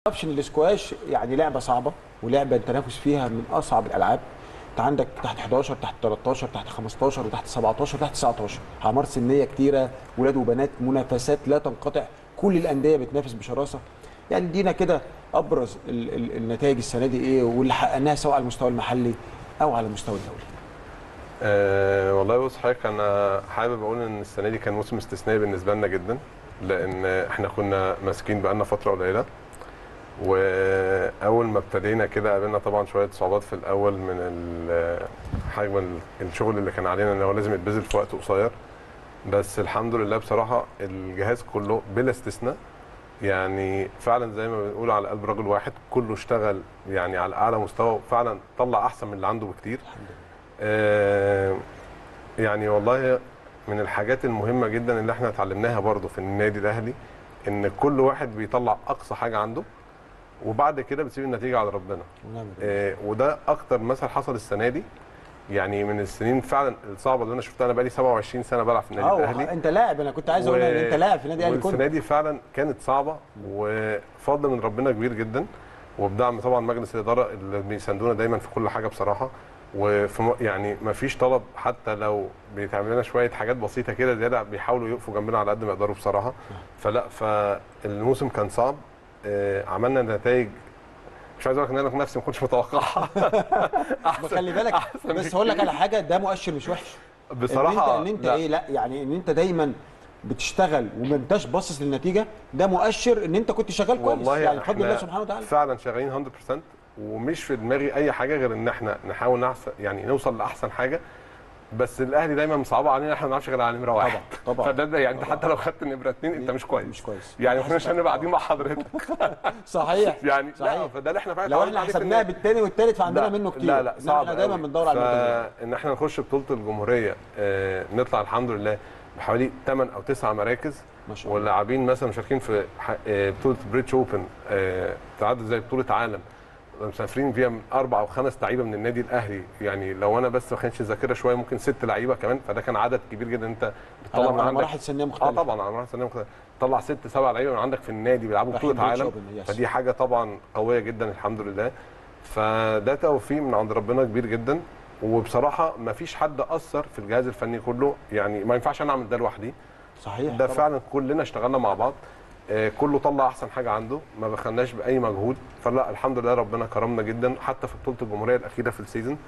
اعرفش ان الاسكواش يعني لعبه صعبه ولعبه التنافس فيها من اصعب الالعاب انت عندك تحت 11 تحت 13 تحت 15 وتحت 17 تحت 19 اعمار سنيه كتيره ولاد وبنات منافسات لا تنقطع كل الانديه بتنافس بشراسه يعني دينا كده ابرز ال ال النتائج السنه دي ايه واللي حققناها سواء على المستوى المحلي او على المستوى الدولي أه والله بص حضرتك انا حابب اقول ان السنه دي كان موسم استثنائي بالنسبه لنا جدا لان احنا كنا ماسكين بقالنا فتره قليله واول ما ابتدينا كده قابلنا طبعا شويه صعوبات في الاول من ال- حجم ال- الشغل اللي كان علينا ان هو لازم يتبذل في وقت قصير بس الحمد لله بصراحه الجهاز كله بلا استثناء يعني فعلا زي ما بنقول على قلب رجل واحد كله اشتغل يعني على اعلى مستوى فعلا طلع احسن من اللي عنده بكتير آه، يعني والله من الحاجات المهمه جدا اللي احنا اتعلمناها برضو في النادي الاهلي ان كل واحد بيطلع اقصى حاجه عنده وبعد كده بتسيب النتيجه على ربنا ونعم آه، وده اكتر مثل حصل السنه دي يعني من السنين فعلا الصعبه اللي انا شفتها انا بقالي 27 سنه بلعب في النادي اه الاهلي انت لاعب انا كنت عايز اقول ان انت لاعب في النادي الاهلي والسنه كنت دي فعلا كانت صعبه وفضل من ربنا كبير جدا وبدعم طبعا مجلس الاداره اللي بيساندونا دايما في كل حاجه بصراحه وفي م- يعني ما فيش طلب حتى لو بيتعمل لنا شويه حاجات بسيطه كده زياده بيحاولوا يقفوا جنبنا على قد ما يقدروا بصراحه فلا فالموسم كان صعب آه، عملنا نتائج مش عايز اقول لك ان انا نفسي ما كنتش متوقعها احسن خلي بالك أحسن بس هقول لك بكتير. على حاجه ده مؤشر مش وحش بصراحه ان انت, إن انت لا. ايه لا يعني ان انت دايما بتشتغل وما انتش باصص للنتيجه ده مؤشر ان انت كنت شغال كويس والله يعني بفضل إحنا الله سبحانه وتعالى فعلا شغالين 100% ومش في دماغي اي حاجه غير ان احنا نحاول نحسن يعني نوصل لاحسن حاجه بس الاهلي دايما مصعبه علينا احنا ما بنعرفش غير على نمره واحد طبعا طبعا فده ده يعني انت حتى لو خدت نمره اثنين انت مش كويس مش كويس يعني احنا مش هنبقى قاعدين مع حضرتك صحيح يعني لا صحيح. فده اللي احنا فعلا لو اتعودنا احنا عليه في حسبناها النادي. بالتاني والتالت فعندنا لا منه كتير لا لا إنما صعب احنا دايما قوي. بندور على المتدرب فان احنا نخش بطوله الجمهوريه آه نطلع الحمد لله بحوالي 8 او 9 مراكز ما شاء الله واللاعبين مثلا مشاركين في ح- آه، بطوله بريتش اوبن آه، تعدد زي بطوله عالم مسافرين فيها من اربع او خمس لعيبه من النادي الاهلي يعني لو انا بس ما كانش الذاكره شويه ممكن ست لعيبه كمان فده كان عدد كبير جدا انت بتطلع على من على عندك مراحل سنيه اه مختلفه طبعا على مراحل سنيه مختلفه تطلع ست سبع لعيبه من عندك في النادي بيلعبوا رايحين بطوله بريتش عالم أوبن، يس. فدي حاجه طبعا قويه جدا الحمد لله فده توفيق من عند ربنا كبير جدا وبصراحه ما فيش حد اثر في الجهاز الفني كله يعني ما ينفعش انا اعمل ده لوحدي صحيح ده طبعاً. فعلا كلنا اشتغلنا مع بعض آه، كله طلع احسن حاجه عنده ما بخلناش باي مجهود فلا الحمد لله ربنا كرمنا جدا حتى في بطوله الجمهوريه الاخيره في السيزون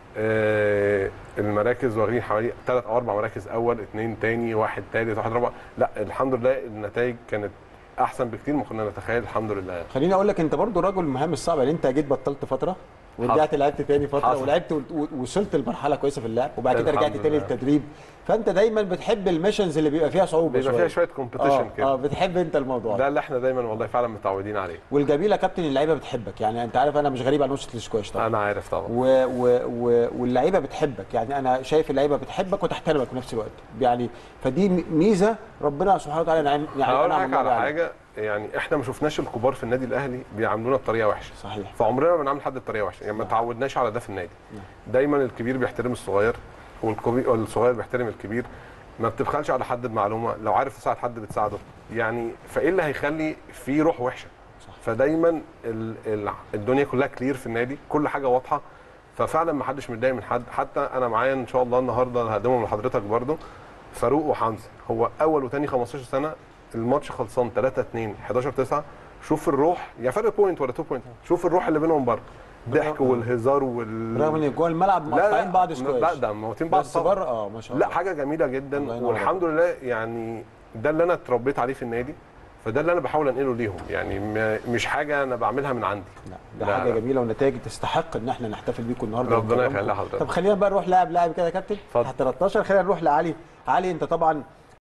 آه، المراكز واخدين حوالي ثلاث او اربع مراكز اول اثنين تاني واحد ثالث واحد رابع لا الحمد لله النتائج كانت احسن بكتير ما كنا نتخيل الحمد لله خليني اقول لك انت برضو رجل المهام الصعبه يعني انت جيت بطلت فتره ورجعت لعبت تاني فتره حصل. ولعبت و- و- ووصلت لمرحله كويسه في اللعب وبعد كده الحمد رجعت تاني لله. للتدريب فانت دايما بتحب الميشنز اللي بيبقى فيها صعوبه بيبقى فيها شويه كومبيتيشن اه, كده اه بتحب انت الموضوع ده ده اللي احنا دايما والله فعلا متعودين عليه والجميل يا كابتن اللعيبه بتحبك يعني انت عارف انا مش غريب على نص السكواش طبعا انا عارف طبعا و و و واللعيبه بتحبك يعني انا شايف اللعيبه بتحبك وتحترمك في نفس الوقت يعني فدي م- ميزه ربنا سبحانه وتعالى نعم يعني هقول أنعم لك الله على عليها. حاجه يعني احنا ما شفناش الكبار في النادي الاهلي بيعاملونا بطريقه وحشه صحيح فعمرنا ما بنعمل حد بطريقه وحشه يعني ما تعودناش على ده في النادي نعم. دايما الكبير بيحترم الصغير والكبير والصغير بيحترم الكبير ما بتبخلش على حد بمعلومه لو عارف تساعد حد بتساعده يعني فايه اللي هيخلي في روح وحشه صح. فدايما ال ال الدنيا كلها كلير في النادي كل حاجه واضحه ففعلا ما حدش متضايق من حد حتى انا معايا ان شاء الله النهارده هقدمهم لحضرتك برده فاروق وحمزه هو اول وثاني 15 سنه الماتش خلصان 3 2 11 9 شوف الروح يعني فرق بوينت ولا 2 بوينت شوف الروح اللي بينهم بره ضحك والهزار وال رغم ان جوه الملعب مقطعين بعض سكواش لا ده موتين بعض بس طبعاً. بره اه ما شاء الله لا حاجه جميله جدا الله ينور والحمد لله يعني ده اللي انا اتربيت عليه في النادي فده اللي انا بحاول انقله ليهم يعني م- مش حاجه انا بعملها من عندي لا ده لا، حاجه لا. جميله ونتائج تستحق ان احنا نحتفل بيكم النهارده ربنا ونكرمكم. يخليها حضرتك. طب خلينا بقى نروح لاعب لاعب كده يا كابتن اتفضل. تحت 13 خلينا نروح لعلي علي انت طبعا